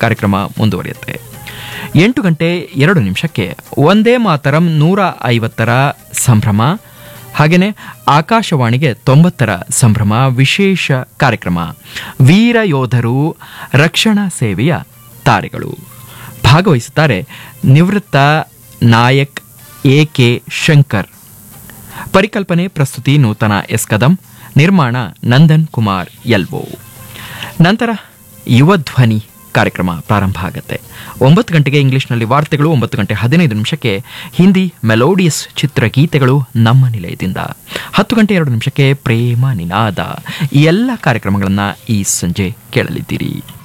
ಕಾರ್ಯಕ್ರಮ ಮುಂದುವರಿಯುತ್ತೆ ಎಂಟು ಗಂಟೆ ಎರಡು ನಿಮಿಷಕ್ಕೆ ಒಂದೇ ಮಾತರಂ ನೂರ ಐವತ್ತರ ಸಂಭ್ರಮ ಹಾಗೆಯೇ ಆಕಾಶವಾಣಿಗೆ ತೊಂಬತ್ತರ ಸಂಭ್ರಮ ವಿಶೇಷ ಕಾರ್ಯಕ್ರಮ ವೀರ ಯೋಧರು ರಕ್ಷಣಾ ಸೇವೆಯ ತಾರೆಗಳು ಭಾಗವಹಿಸುತ್ತಾರೆ ನಿವೃತ್ತ ನಾಯಕ್ ಎ ಕೆ ಶಂಕರ್ ಪರಿಕಲ್ಪನೆ ಪ್ರಸ್ತುತಿ ನೂತನ ಎಸ್ ಕದಂ ನಿರ್ಮಾಣ ನಂದನ್ ಕುಮಾರ್ ಎಲ್ವೋ ನಂತರ ಯುವ ಧ್ವನಿ ಕಾರ್ಯಕ್ರಮ ಪ್ರಾರಂಭ ಆಗುತ್ತೆ ಒಂಬತ್ತು ಗಂಟೆಗೆ ಇಂಗ್ಲಿಷ್ನಲ್ಲಿ ವಾರ್ತೆಗಳು ಒಂಬತ್ತು ಗಂಟೆ ಹದಿನೈದು ನಿಮಿಷಕ್ಕೆ ಹಿಂದಿ ಮೆಲೋಡಿಯಸ್ ಚಿತ್ರಗೀತೆಗಳು ನಮ್ಮ ನಿಲಯದಿಂದ ಹತ್ತು ಗಂಟೆ ಎರಡು ನಿಮಿಷಕ್ಕೆ ಪ್ರೇಮ ನಿನಾದ ಈ ಎಲ್ಲ ಕಾರ್ಯಕ್ರಮಗಳನ್ನು ಈ ಸಂಜೆ ಕೇಳಲಿದ್ದೀರಿ